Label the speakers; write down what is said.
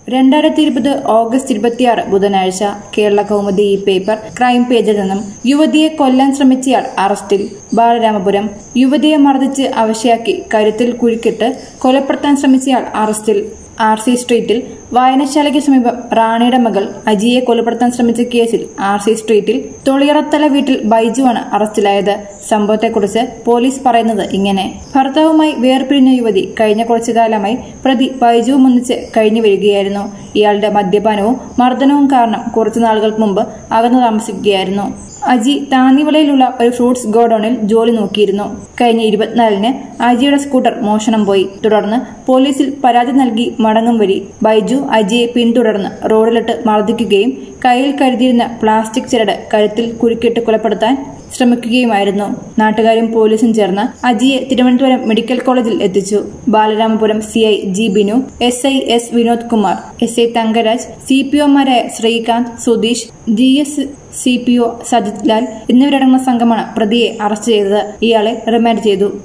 Speaker 1: രണ്ടായിരത്തി ഇരുപത് ഓഗസ്റ്റ് ഇരുപത്തിയാറ് ബുധനാഴ്ച കേരള കൗമുദി ഈ പേപ്പർ ക്രൈം പേജിൽ നിന്നും യുവതിയെ കൊല്ലാൻ ശ്രമിച്ചയാൾ അറസ്റ്റിൽ ബാലരാമപുരം യുവതിയെ മർദ്ദിച്ച് അവശയാക്കി കരുത്തിൽ കുരുക്കിട്ട് കൊലപ്പെടുത്താൻ ശ്രമിച്ചയാൾ അറസ്റ്റിൽ ആർ സി സ്ട്രീറ്റിൽ വായനശാലയ്ക്ക് സമീപം റാണിയുടെ മകൾ അജിയെ കൊലപ്പെടുത്താൻ ശ്രമിച്ച കേസിൽ ആർ സി സ്ട്രീറ്റിൽ തൊളിയറത്തല വീട്ടിൽ ബൈജുവാണ് അറസ്റ്റിലായത് സംഭവത്തെക്കുറിച്ച് പോലീസ് പറയുന്നത് ഇങ്ങനെ ഭർത്താവുമായി വേർപിരിഞ്ഞ യുവതി കഴിഞ്ഞ കുറച്ചു കാലമായി പ്രതി ബൈജുവും ഒന്നിച്ച് കഴിഞ്ഞു വരികയായിരുന്നു ഇയാളുടെ മദ്യപാനവും മർദ്ദനവും കാരണം കുറച്ചു നാളുകൾക്ക് മുമ്പ് അകന്നു താമസിക്കുകയായിരുന്നു അജി താന്നിവളയിലുള്ള ഒരു ഫ്രൂട്ട്സ് ഗോഡൌണിൽ ജോലി നോക്കിയിരുന്നു കഴിഞ്ഞ ഇരുപത്തിനാലിന് അജിയുടെ സ്കൂട്ടർ മോഷണം പോയി തുടർന്ന് പോലീസിൽ പരാതി നൽകി മടങ്ങും വരി ബൈജു അജിയെ പിന്തുടർന്ന് റോഡിലിട്ട് മർദ്ദിക്കുകയും കയ്യിൽ കരുതിയിരുന്ന പ്ലാസ്റ്റിക് ചിരട് കഴുത്തിൽ കുരുക്കിട്ട് കൊലപ്പെടുത്താൻ ശ്രമിക്കുകയുമായിരുന്നു നാട്ടുകാരും പോലീസും ചേർന്ന് അജിയെ തിരുവനന്തപുരം മെഡിക്കൽ കോളേജിൽ എത്തിച്ചു Balaramapuram C I G Binu S I S Vinod Kumar S I Thangaraj C P ഒമാരായ Sreekanth Sudheesh G S C P O Sajith Lal എന്നിവരടങ്ങുന്ന സംഘമാണ് പ്രതിയെ അറസ്റ്റ് ചെയ്തത് ഇയാളെ റിമാൻഡ് ചെയ്തു